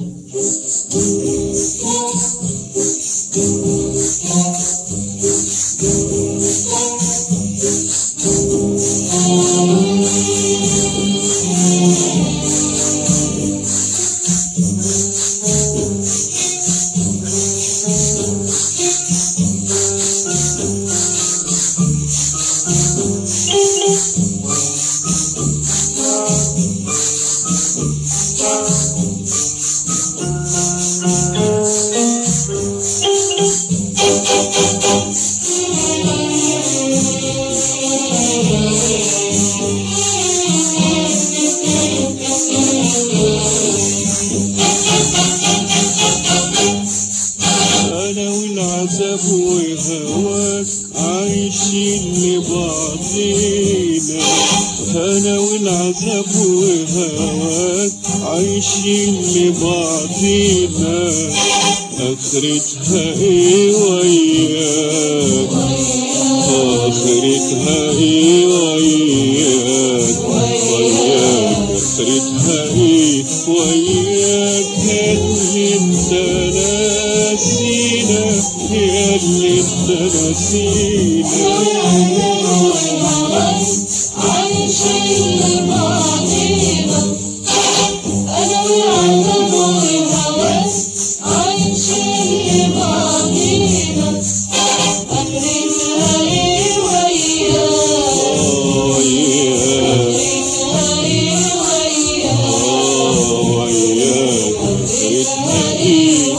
أنا والعذاب وهواك عايشين لبعضينا أنا والعذاب وهواك عايشين لبعضينا آخرتها إيه وياك آخرتها إيه وياك وياك آخرتها إيه وياك اللي انت ناسينا يا اللي انت ناسينا وياك وياك آخرتها إيه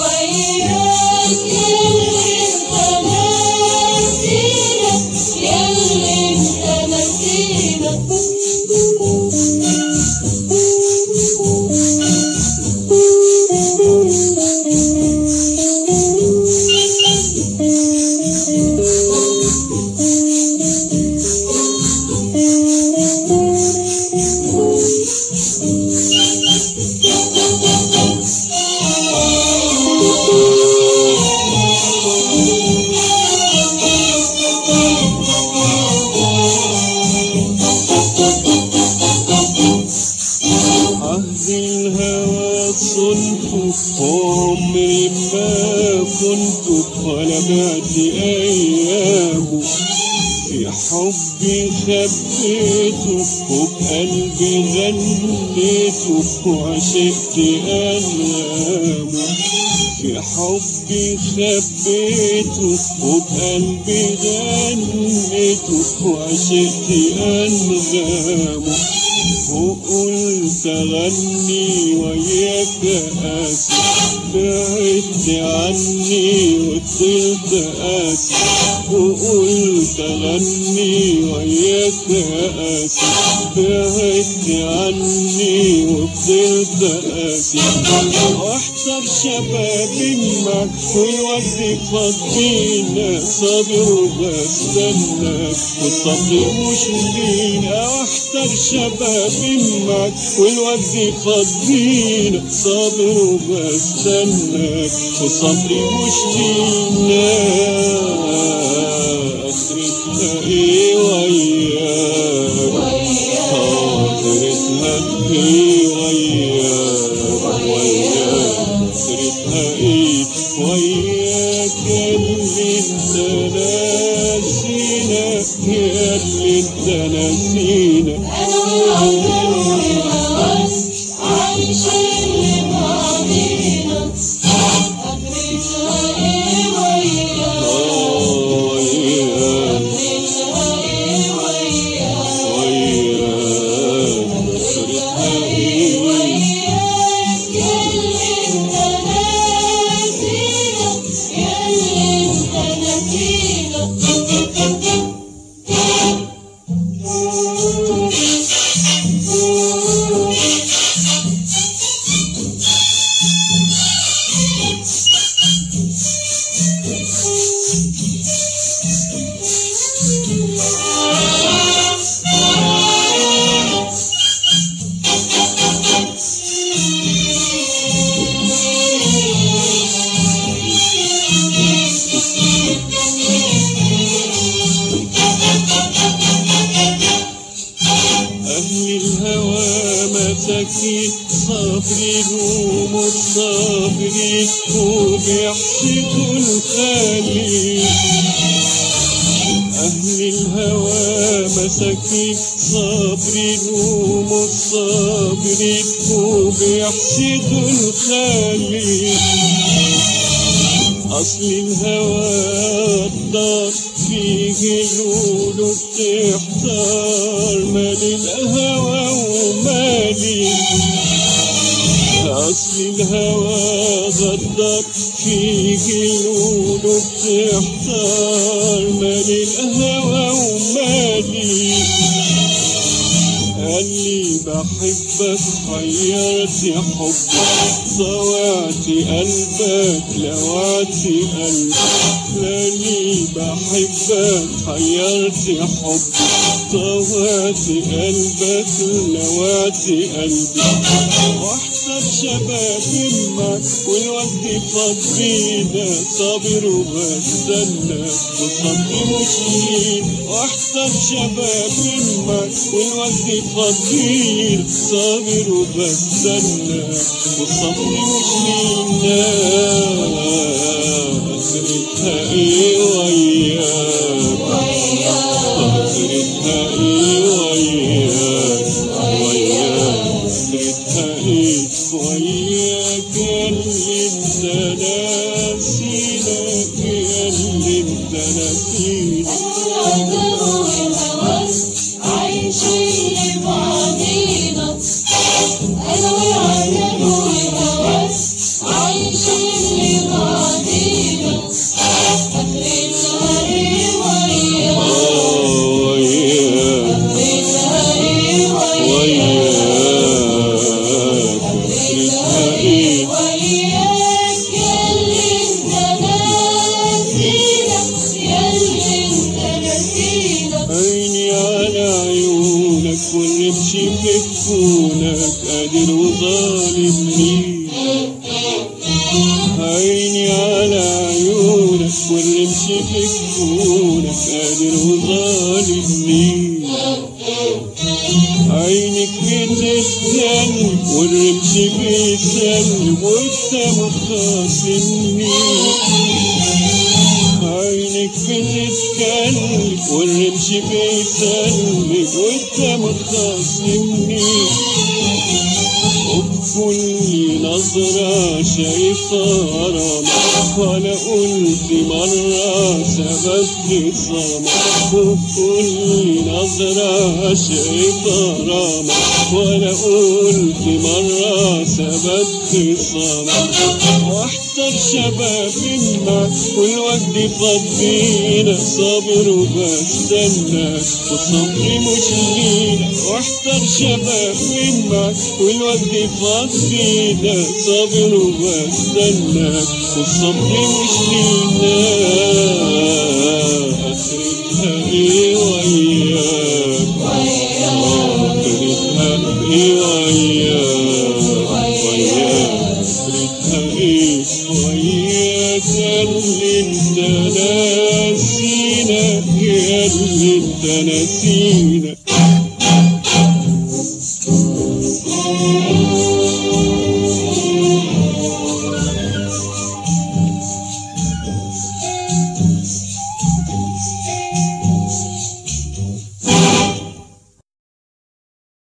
عهد الهوى صنت عمري ما كنت ولا بعت أيامه في حبي خبيته وبقلبي غنيته وعشقت أنغامه في حبي خبيته وبقلبي غنيته وعشقت أنغامه وقلت أغني وياك آسف بعدت عني وفضلت آسف وقلت أغني وياك آسف بعدت عني وفضلت آسف واحضر شبابي معك والوقت فضينا صابر وبستنى والصبر مش لينا واحضر شبابي معك والوقت فضينا صابر وبستنى والصبر مش لينا اخرتها ايه وياك آخرتها ايه وياك وياك آخرتها ايه وياك اللي انت ناسينا يا اللي انت ناسينا آه وياك وياك آخرتها ايه أهل الهوى مساكين صابرين ومتصابرين صابرين وبيحسدوا الخالق أهل الهوى مساكين صابرين ومش صابرين وبيحسدوا الخالق أصل الهوى الدار فيه القلوب تحتار مال الهوى ومالي أصل الهوى غدر فيه القلوب تحتار مال الهوى ومالي قال لي بحبك حيرت حبك ضوعت قلبك لوعت قلبك لاني بحبك حيرت حبك طوعت قلبك لوعت قلبك واحسب شباب معك والوقت فضينا صابر وبستنى والصبر مش واحسب شباب معك والوقت فضينا صابر وبستنى والصبر مش لينا اخرتها ايه وياك اخرتها ايه وياك وياك اخرتها ايه وياك يا اللي انت ناسينا يا اللي انت ناسينا اه وياك وياك اخرتها ايه عيني على عيونك والرمش في كفونك قادر وظالم ليك عيني على عيونك والرمش في كفونك قادر وظالم ليك عينك بتتكلم والرمش بيسلم وانت مخاصمني عينك بتتكلم والرمش بيسلم وانت مخاصمني وبكل نظرة شايفة غرامة ولا قلت مرة سبب خصامة وبكل نظرة شايفة غرامة ولا قلت مرة سبب خصامة واحتر شباب معك والوقت فضينا صابر وبستنى والصبر مش لينا واحتر شباب معك والوقت فضينا صابر وبستنى والصبر مش لينا اخرتها ايه وياك اخرتها ايه وياك وياك اخرتها ايه وياك يا اللي انت ناسينا يا اللي انت ناسينا